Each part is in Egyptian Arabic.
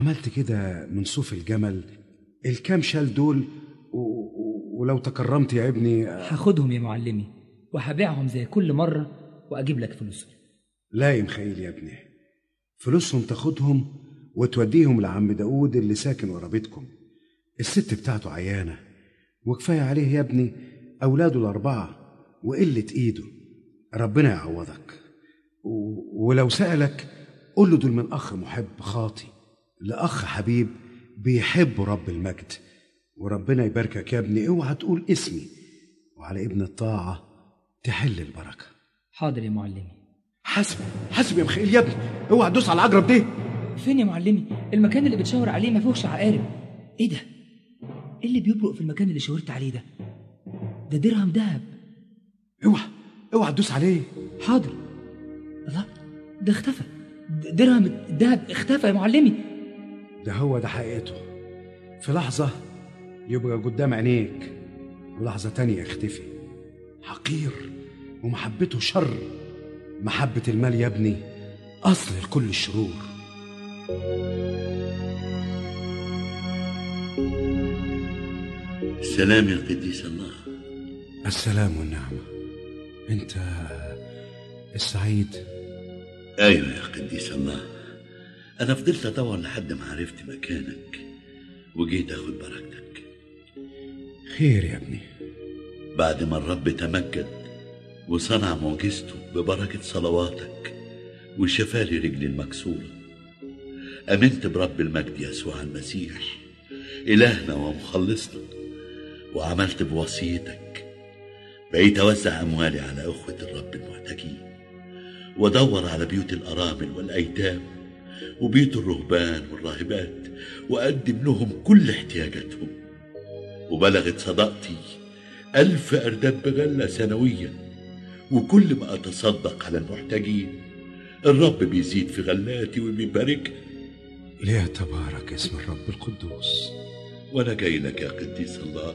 عملت كده من صوف الجمل الكام شال دول و... و... ولو تكرمت يا ابني هاخدهم يا معلمي وهبيعهم زي كل مرة وأجيب لك فلوسهم لا يا مخيل يا ابني فلوسهم تاخدهم وتوديهم لعم داود اللي ساكن ورا بيتكم الست بتاعته عيانة وكفاية عليه يا ابني أولاده الأربعة وقلة إيده ربنا يعوضك و... ولو سألك قول له دول من أخ محب خاطي لأخ حبيب بيحب رب المجد وربنا يباركك يا ابني اوعى تقول اسمي وعلى ابن الطاعة تحل البركة حاضر يا معلمي حسب حسب يا مخيل يا ابني اوعى تدوس على العجرب دي فين يا معلمي المكان اللي بتشاور عليه ما فيهوش عقارب ايه ده ايه اللي بيبرق في المكان اللي شاورت عليه ده ده درهم دهب اوعى اوعى تدوس عليه حاضر الله ده اختفى د- درهم الدهب اختفى يا معلمي ده هو ده حقيقته في لحظة يبقى قدام عينيك ولحظة تانية يختفي حقير ومحبته شر محبة المال يا ابني أصل لكل الشرور السلام يا قديس الله السلام والنعمة أنت السعيد ايوه يا قديس الله انا فضلت ادور لحد ما عرفت مكانك وجيت اخد بركتك خير يا ابني بعد ما الرب تمجد وصنع معجزته ببركة صلواتك وشفالي رجلي المكسورة أمنت برب المجد يسوع المسيح إلهنا ومخلصنا وعملت بوصيتك بقيت أوزع أموالي على أخوة الرب المحتاجين وأدور على بيوت الأرامل والأيتام وبيوت الرهبان والراهبات وأقدم لهم كل احتياجاتهم وبلغت صداقتي ألف أرداب بغلة سنويا وكل ما أتصدق على المحتاجين الرب بيزيد في غلاتي وبيباركها ليتبارك اسم الرب القدوس وأنا جاي لك يا قديس الله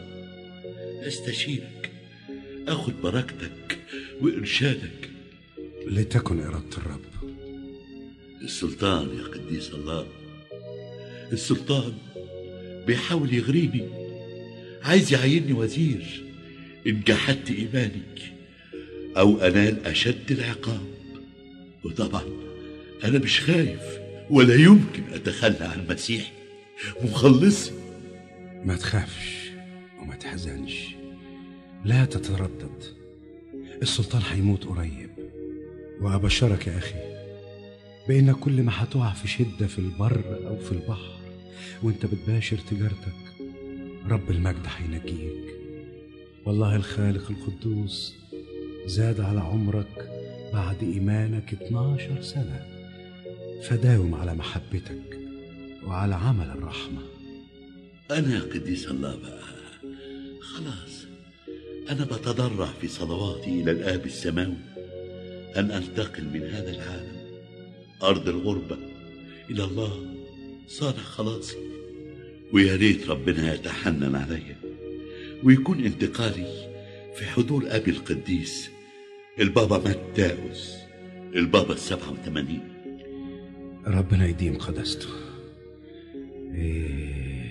أستشيرك أخد بركتك وإرشادك لتكن إرادة الرب السلطان يا قديس الله السلطان بيحاول يغريني عايز يعيني وزير إن جحدت إيماني أو أنال أشد العقاب وطبعا أنا مش خايف ولا يمكن أتخلى عن المسيح مخلصي ما تخافش وما تحزنش لا تتردد السلطان هيموت قريب وأبشرك يا أخي بإنك كل ما هتقع في شدة في البر أو في البحر وانت بتباشر تجارتك رب المجد هينجيك والله الخالق القدوس زاد على عمرك بعد إيمانك 12 سنة فداوم على محبتك وعلى عمل الرحمه أنا يا قديس الله بقى خلاص أنا بتضرع في صلواتي إلى الآب السماوي أن أنتقل من هذا العالم أرض الغربة إلى الله صانع خلاصي ويا ريت ربنا يتحنن عليا ويكون انتقالي في حضور أبي القديس البابا متاوس البابا السبعة وثمانين ربنا يديم قدسته إيه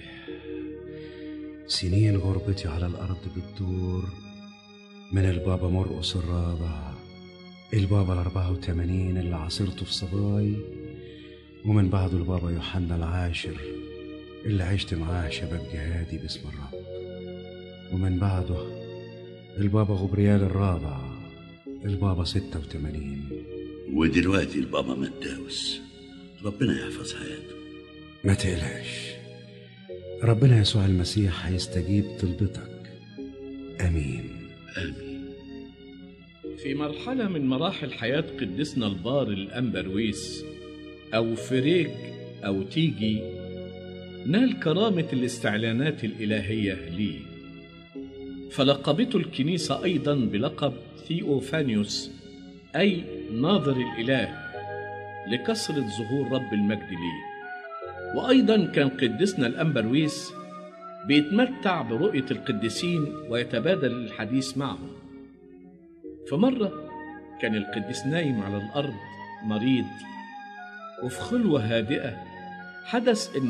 سنين غربتي على الأرض بتدور من البابا مرقس الرابع البابا الأربعة وثمانين اللي عاصرته في صباي ومن بعده البابا يوحنا العاشر اللي عشت معاه شباب جهادي باسم الرب ومن بعده البابا غبريال الرابع البابا ستة وثمانين ودلوقتي البابا متاوس ربنا يحفظ حياته ما تقلقش ربنا يسوع المسيح هيستجيب طلبتك امين آمين في مرحلة من مراحل حياة قدسنا البار الأمبرويس أو فريج أو تيجي نال كرامة الاستعلانات الإلهية ليه فلقبته الكنيسة أيضا بلقب ثيوفانيوس أي ناظر الإله لكثرة ظهور رب المجد ليه وأيضا كان قدسنا الأمبرويس بيتمتع برؤية القديسين ويتبادل الحديث معهم فمرة كان القديس نايم على الأرض مريض وفي خلوة هادئة حدث إن